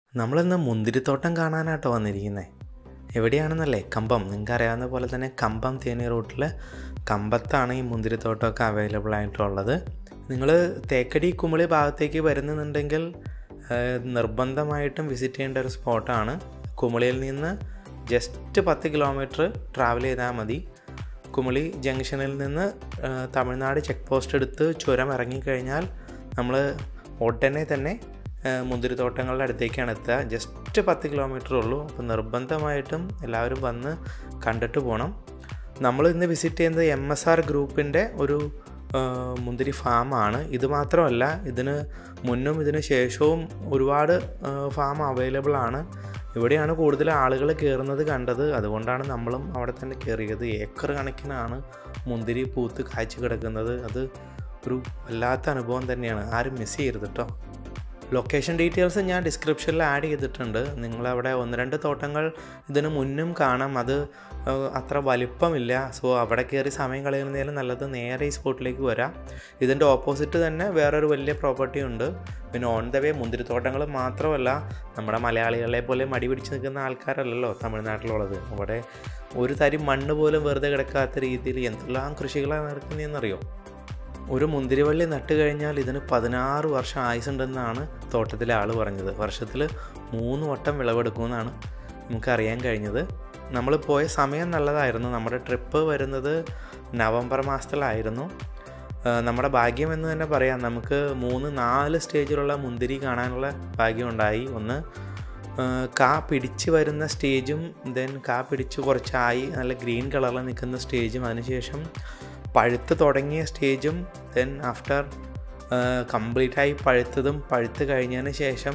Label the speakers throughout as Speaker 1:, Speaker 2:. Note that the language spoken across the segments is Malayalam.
Speaker 1: നമ്മളിന്ന് മുന്തിരിത്തോട്ടം കാണാനാട്ടോ വന്നിരിക്കുന്നത് എവിടെയാണെന്നല്ലേ കമ്പം നിങ്ങൾക്ക് അറിയാവുന്ന പോലെ തന്നെ കമ്പം തേനി റൂട്ടിൽ കമ്പത്താണ് ഈ മുന്തിരിത്തോട്ടമൊക്കെ അവൈലബിൾ ആയിട്ടുള്ളത് നിങ്ങൾ തേക്കടി കുമിളി ഭാഗത്തേക്ക് വരുന്നുണ്ടെങ്കിൽ ഏഹ്, നിർബന്ധമായിട്ടും വിസിറ്റ് ചെയ്യേണ്ട ഒരു സ്പോട്ടാണ് കുമിളിയിൽ നിന്ന് ജസ്റ്റ് പത്ത് കിലോമീറ്റർ ട്രാവൽ ചെയ്താൽ മതി കുമിളി ജംഗ്ഷനിൽ നിന്ന് ഏഹ്, തമിഴ്നാട് ചെക്ക് പോസ്റ്റ് എടുത്ത് ചുരം ഇറങ്ങിക്കഴിഞ്ഞാൽ നമ്മൾ ഉടനെ തന്നെ ഏഹ്, മുന്തിരിത്തോട്ടങ്ങളുടെ അടുത്തേക്കാണ് എത്തുക ജസ്റ്റ് പത്ത് കിലോമീറ്റർ ഉള്ളൂ അപ്പോൾ നിർബന്ധമായിട്ടും എല്ലാവരും വന്ന് കണ്ടിട്ട് പോകണം നമ്മൾ ഇന്ന് വിസിറ്റ് ചെയ്യുന്നത് എം എസ് ആർ ഗ്രൂപ്പിൻ്റെ ഒരു ഏഹ്, മുന്തിരി ഫാമാണ് ഇത് മാത്രമല്ല ഇതിന് മുന്നും ഇതിന് ശേഷവും ഒരുപാട് ഏഹ്, ഫാം അവൈലബിൾ ആണ് ഇവിടെയാണ് കൂടുതൽ ആളുകൾ കയറുന്നത് കണ്ടത് അതുകൊണ്ടാണ് നമ്മളും അവിടെ തന്നെ കയറിയത് ഏക്കർ കണക്കിനാണ് മുന്തിരി പൂത്ത് കാഴ്ച കിടക്കുന്നത് അത് ഒരു വല്ലാത്ത അനുഭവം തന്നെയാണ് ആരും മിസ് ചെയ്യരുത് കേട്ടോ ലൊക്കേഷൻ ഡീറ്റെയിൽസ് ഞാൻ ഡിസ്ക്രിപ്ഷനിൽ ആഡ് ചെയ്തിട്ടുണ്ട് നിങ്ങളവിടെ ഒന്ന് രണ്ട് തോട്ടങ്ങൾ ഇതിന് മുന്നും കാണാം അത് ഏഹ്, അത്ര വലിപ്പമില്ല സോ അവിടെ കയറി സമയം കളയുന്നതിലും നല്ലത് നേരെ ഈ സ്പോട്ടിലേക്ക് വരാം ഇതിൻ്റെ ഓപ്പോസിറ്റ് തന്നെ വേറൊരു വലിയ പ്രോപ്പർട്ടി ഉണ്ട് പിന്നെ ഓൺ ദ വേ മുന്തിരിത്തോട്ടങ്ങൾ മാത്രമല്ല നമ്മുടെ മലയാളികളെ പോലെ മടി പിടിച്ച് നിൽക്കുന്ന ആൾക്കാരല്ലല്ലോ തമിഴ്നാട്ടിലുള്ളത് അവിടെ ഒരു തരി മണ്ണ് പോലും വെറുതെ കിടക്കാത്ത രീതിയിൽ എന്തെല്ലാം കൃഷികളാണ് നടക്കുന്നതെന്നറിയോ ഒരു മുന്തിരിവള്ളി നട്ട് കഴിഞ്ഞാൽ ഇതിന് പതിനാറ് വർഷം ആയുസുണ്ടെന്നാണ് തോട്ടത്തിലെ ആൾ പറഞ്ഞത് വർഷത്തിൽ മൂന്ന് വട്ടം വിളവെടുക്കുമെന്നാണ് നമുക്കറിയാൻ കഴിഞ്ഞത് നമ്മൾ പോയ സമയം നല്ലതായിരുന്നു നമ്മുടെ ട്രിപ്പ് വരുന്നത് നവംബർ മാസത്തിലായിരുന്നു ആ, നമ്മുടെ ഭാഗ്യം എന്ന് തന്നെ പറയാം നമുക്ക് മൂന്ന് നാല് സ്റ്റേജിലുള്ള മുന്തിരി കാണാനുള്ള ഭാഗ്യമുണ്ടായി ഒന്ന് ആ, കാ പിടിച്ച് വരുന്ന സ്റ്റേജും ദെൻ കാ പിടിച്ച് കുറച്ചായി നല്ല ഗ്രീൻ കളറിൽ നിൽക്കുന്ന സ്റ്റേജും അതിനുശേഷം പഴുത്ത് തുടങ്ങിയ സ്റ്റേജും ദെൻ ആഫ്റ്റർ കംപ്ലീറ്റായി പഴുത്തതും പഴുത്ത് കഴിഞ്ഞതിന് ശേഷം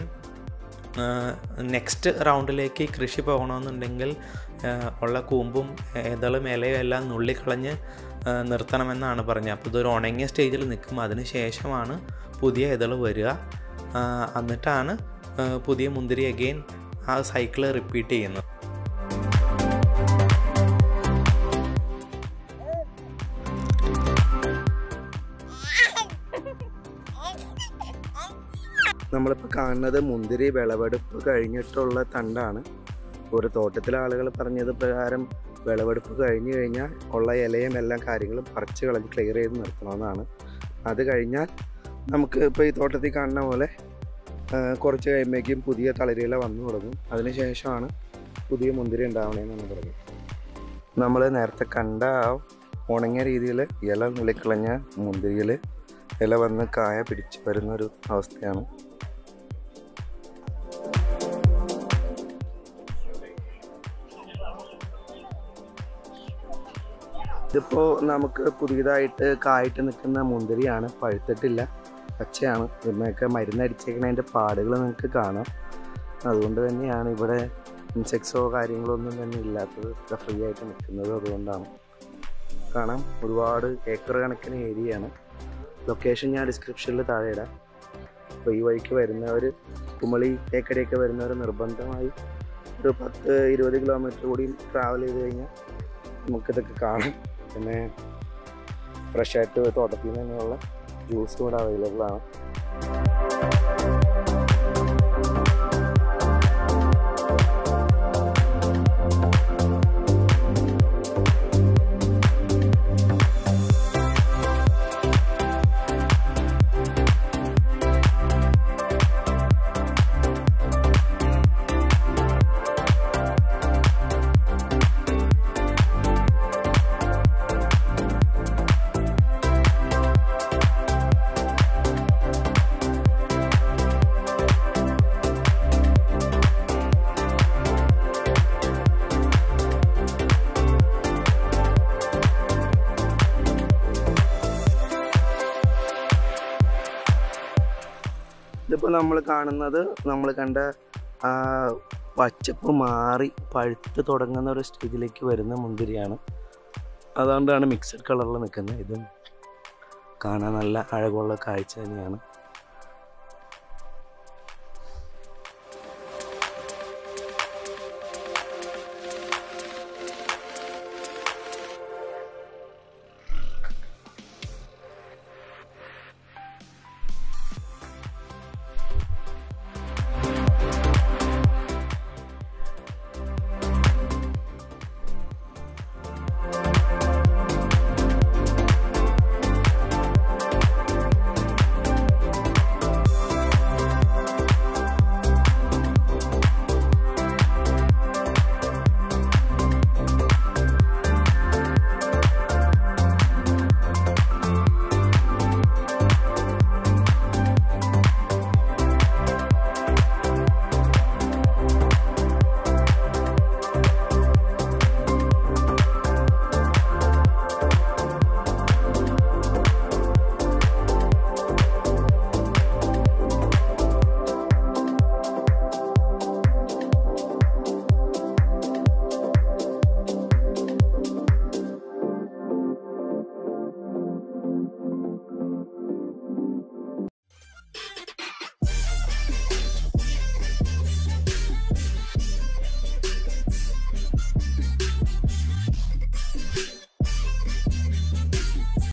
Speaker 1: നെക്സ്റ്റ് റൗണ്ടിലേക്ക് കൃഷി പോകണമെന്നുണ്ടെങ്കിൽ ആ, ഉള്ള കൂമ്പും ഏതളും ഇലയും എല്ലാം നുള്ളിക്കളഞ്ഞ് ആ, നിർത്തണമെന്നാണ് പറഞ്ഞത് അപ്പോൾ ഇതൊരു ഉണങ്ങിയ സ്റ്റേജിൽ നിൽക്കും അതിന് ശേഷമാണ് പുതിയ ഇതൾ വരിക ആ, എന്നിട്ടാണ് ആ, പുതിയ മുന്തിരി അഗെയിൻ ആ സൈക്കിള് റിപ്പീറ്റ് ചെയ്യുന്നത്
Speaker 2: നമ്മളിപ്പോൾ കാണുന്നത് മുന്തിരി വിളവെടുപ്പ് കഴിഞ്ഞിട്ടുള്ള തണ്ടാണ് ഒരു തോട്ടത്തിലെ ആളുകൾ പറഞ്ഞത് പ്രകാരം വിളവെടുപ്പ് കഴിഞ്ഞ് കഴിഞ്ഞാൽ ഉള്ള ഇലയും എല്ലാ കാര്യങ്ങളും പറിച്ച് കളഞ്ഞ് ക്ലിയർ ചെയ്ത് നിർത്തണമെന്നാണ് അത് കഴിഞ്ഞാൽ നമുക്ക് ഇപ്പോൾ ഈ തോട്ടത്തിൽ കാണുന്ന പോലെ ആ, കുറച്ച് കഴിയുമ്പോഴേക്കും പുതിയ തളിരില വന്നു തുടങ്ങും അതിനുശേഷമാണ് പുതിയ മുന്തിരി ഉണ്ടാവണേന്നാണ് പറഞ്ഞത് നമ്മൾ നേരത്തെ കണ്ട ആ ഉണങ്ങിയ രീതിയിൽ ഇല നുള്ളിക്കളഞ്ഞ മുന്തിരിയിൽ ഇല വന്ന് കായ പിടിച്ച് വരുന്നൊരു അവസ്ഥയാണ് ഇതിപ്പോൾ നമുക്ക് പുതിയതായിട്ട് കായിട്ട് നിൽക്കുന്ന മുന്തിരിയാണ് പഴുത്തിട്ടില്ല പച്ചയാണ് ഇതിന്മേക്കെ മരുന്നടിച്ചേക്കണതിൻ്റെ പാടുകൾ നിങ്ങൾക്ക് കാണാം അതുകൊണ്ട് തന്നെയാണ് ഇവിടെ ഇൻസെക്ട്സോ കാര്യങ്ങളോ ഒന്നും തന്നെ ഇല്ലാത്തത് ഒക്കെ ഫ്രീ ആയിട്ട് നിൽക്കുന്നത് അതുകൊണ്ടാണ് കാണാം ഒരുപാട് ഏക്കർ കണക്കിന് ഏരിയയാണ് ലൊക്കേഷൻ ഞാൻ ഡിസ്ക്രിപ്ഷനിൽ താഴെ ഇടാം അപ്പോൾ ഈ വഴിക്ക് വരുന്നവർ കുമളി തേക്കടിയൊക്കെ വരുന്നവർ നിർബന്ധമായി ഒരു പത്ത് ഇരുപത് കിലോമീറ്റർ കൂടി ട്രാവൽ ചെയ്ത് കഴിഞ്ഞാൽ നമുക്കിതൊക്കെ കാണാം പിന്നെ ഫ്രഷായിട്ട് തോട്ടത്തിൽ നിന്ന് തന്നെയുള്ള ജ്യൂസ് കൂടെ അവൈലബിൾ ആണ് ഇതിപ്പോൾ നമ്മൾ കാണുന്നത് നമ്മൾ കണ്ട ആ പച്ചപ്പ് മാറി പഴുത്ത് തുടങ്ങുന്ന ഒരു സ്റ്റേജിലേക്ക് വരുന്ന മുന്തിരിയാണ് അതുകൊണ്ടാണ് മിക്സഡ് കളറിൽ നിൽക്കുന്നത് ഇതും കാണാൻ നല്ല അഴകുള്ള കാഴ്ച തന്നെയാണ്